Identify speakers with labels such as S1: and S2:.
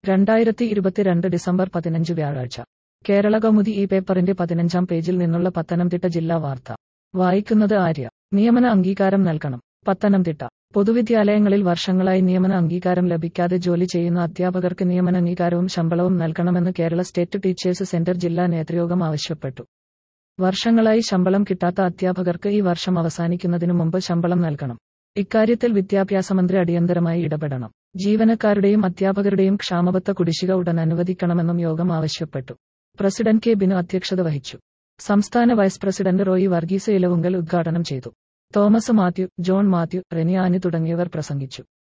S1: രണ്ടായിരത്തി ഇരുപത്തിരണ്ട് ഡിസംബർ പതിനഞ്ച് വ്യാഴാഴ്ച കേരള കൗമുദി ഈ പേപ്പറിന്റെ പതിനഞ്ചാം പേജിൽ നിന്നുള്ള പത്തനംതിട്ട ജില്ലാ വാർത്ത വായിക്കുന്നത് ആര്യ നിയമന അംഗീകാരം നൽകണം പത്തനംതിട്ട പൊതുവിദ്യാലയങ്ങളിൽ വർഷങ്ങളായി നിയമന അംഗീകാരം ലഭിക്കാതെ ജോലി ചെയ്യുന്ന അധ്യാപകർക്ക് നിയമന അംഗീകാരവും ശമ്പളവും നൽകണമെന്ന് കേരള സ്റ്റേറ്റ് ടീച്ചേഴ്സ് സെന്റർ ജില്ലാ നേതൃയോഗം ആവശ്യപ്പെട്ടു വർഷങ്ങളായി ശമ്പളം കിട്ടാത്ത അധ്യാപകർക്ക് ഈ വർഷം അവസാനിക്കുന്നതിനു മുമ്പ് ശമ്പളം നൽകണം ഇക്കാര്യത്തിൽ വിദ്യാഭ്യാസ മന്ത്രി അടിയന്തരമായി ഇടപെടണം ജീവനക്കാരുടെയും അധ്യാപകരുടെയും ക്ഷാമബത്ത കുടിശ്ശിക ഉടൻ അനുവദിക്കണമെന്നും യോഗം ആവശ്യപ്പെട്ടു പ്രസിഡന്റ് കെ ബിനു അധ്യക്ഷത വഹിച്ചു സംസ്ഥാന vice president Roy Varghese Elavunkal ഉദ്ഘാടനം ചെയ്തു തോമസ് മാത്യു ജോൺ മാത്യു റെനിയാനി തുടങ്ങിയവർ പ്രസംഗിച്ചു